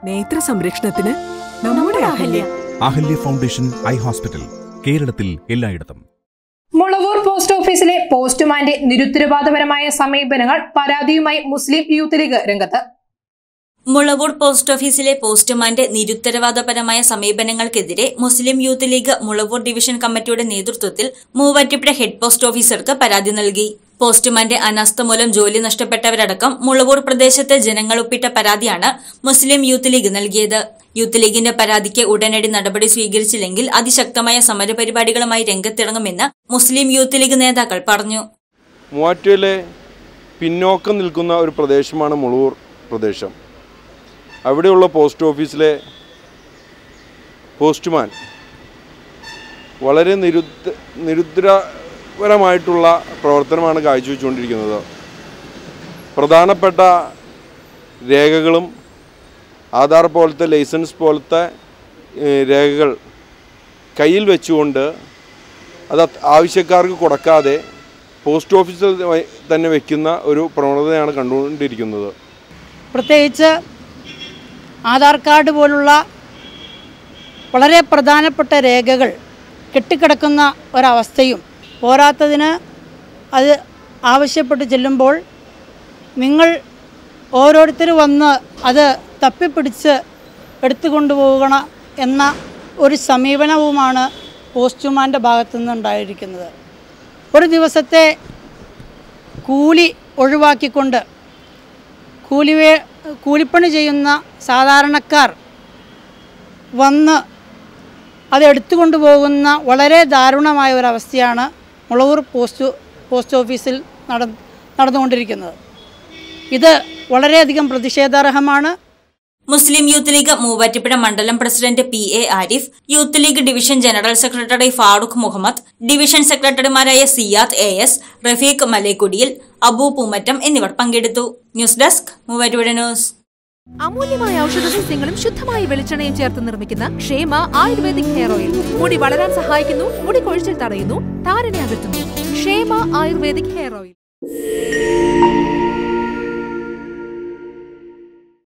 നേത്ര സംരക്ഷണത്തിന് നമ്മുടെ Ahalya Ahalya foundation eye hospital കേരളത്തിൽ എല്ലായിടത്തും മുളവൂർ പോസ്റ്റ് ഓഫീസിലെ പോസ്റ്റുമാന്റെ നിരുത്തരവാദപരമായ സമീപനങ്ങൾ പരാതിയുമായി മുസ്ലിം യൂത്ത് ലീഗ് രംഗത്ത് മുളവൂർ പോസ്റ്റ് ഓഫീസിലെ പോസ്റ്റുമാന്റെ നിരുത്തരവാദപരമായ സമീപനങ്ങൾക്കെതിരെ Muslim Youth League Mulavoor division കമ്മിറ്റിയുടെ നേതൃത്വത്തിൽ മൂവാറ്റുപുഴ ഹെഡ് പോസ്റ്റ് ഓഫീസർക്ക് പരാതി നൽകി പോസ്റ്റുമാന്റെ അനാസ്ഥ മൂലം ജോലി നഷ്ടപ്പെട്ടവരടക്കം മുളവൂർ പ്രദേശത്തെ ജനങ്ങൾ ഒപ്പിട്ട പരാതിയാണ് മുസ്ലിം യൂത്ത് ലീഗ് നൽകിയത് യൂത്ത് ലീഗിന്റെ പരാതിക്ക് ഉടനടി നടപടി സ്വീകരിച്ചില്ലെങ്കിൽ അതിശക്തമായ സമരപരിപാടികളുമായി രംഗത്തിറങ്ങുമെന്ന് മുസ്ലിം യൂത്ത് ലീഗ് നേതാക്കൾ പറഞ്ഞു മൂവാറ്റുപുഴയിലെ പിന്നോക്കം നിൽക്കുന്ന ഒരു പ്രദേശമാണ് മുളൂർ പ്രദേശം അവിടെയുള്ള പോസ്റ്റ് ഓഫീസിലെ പോസ്റ്റ്മാൻ വളരെ നിരുദ്ധ നിരുദ്രപരമായിട്ടുള്ള പ്രവർത്തനമാണ് കാഴ്ചവെച്ചുകൊണ്ടിരിക്കുന്നത് പ്രധാനപ്പെട്ട രേഖകളും ആധാർ പോലത്തെ ലൈസൻസ് പോലത്തെ ഏഹ്, രേഖകൾ കയ്യിൽ വെച്ചുകൊണ്ട് അത് അത് ആവശ്യക്കാർക്ക് കൊടുക്കാതെ പോസ്റ്റ് ഓഫീസിൽ വ- തന്നെ വെക്കുന്ന ഒരു പ്രവണതയാണ് കണ്ടുകൊണ്ടിരിക്കുന്നത് പ്രത്യേകിച്ച് ആധാർ കാർഡ് പോലുള്ള വളരെ പ്രധാനപ്പെട്ട രേഖകൾ കെട്ടിക്കിടക്കുന്ന ഒരവസ്ഥയും പോരാത്തതിന് അത് ആവശ്യപ്പെട്ട് ചെല്ലുമ്പോൾ നിങ്ങൾ ഓരോരുത്തർ വന്ന് അത് തപ്പിപ്പിടിച്ച് എടുത്തുകൊണ്ടുപോകണം എന്ന ഒരു സമീപനവുമാണ് പോസ്റ്റ്മാൻ്റെ ഭാഗത്തു നിന്നുണ്ടായിരിക്കുന്നത് ഒരു ദിവസത്തെ കൂലി ഒഴിവാക്കിക്കൊണ്ട് കൂലി വേ- കൂലിപ്പണി ചെയ്യുന്ന സാധാരണക്കാർ വന്ന് അത് എടുത്തുകൊണ്ട് പോകുന്ന വളരെ ദാരുണമായ ഒരവസ്ഥയാണ് മുളവൂർ പോസ്റ്റ് പോസ്റ്റ് ഓഫീസിൽ നട നടന്നുകൊണ്ടിരിക്കുന്നത് ഇത് വളരെയധികം പ്രതിഷേധാർഹമാണ് മുസ്ലിം യൂത്ത് ലീഗ് മൂവാറ്റുപുഴ മണ്ഡലം president P A Arif Youth League division general secretary Farooq Muhammad division സെക്രട്ടറിമാരായ സിയാദ് എ എസ് റഫീഖ് മലേക്കുടിയിൽ അബു പൂമറ്റം എന്നിവർ പങ്കെടുത്തു ന്യൂസ് ഡെസ്ക് മൂവാറ്റുപുഴ ന്യൂസ് അമൂല്യമായ ഔഷധ സസ്യങ്ങളും ശുദ്ധമായ വെളിച്ചെണ്ണയും ചേർത്ത് നിർമ്മിക്കുന്ന ക്ഷേമ ആയുർവേദിക് ഹെയർ ഓയിൽ മുടി വളരാൻ സഹായിക്കുന്നു മുടി കൊഴിച്ചിൽ തടയുന്നു താരനെ അകറ്റുന്നു ക്ഷേമ ആയുർവേദിക് ഹെയർ ഓയിൽ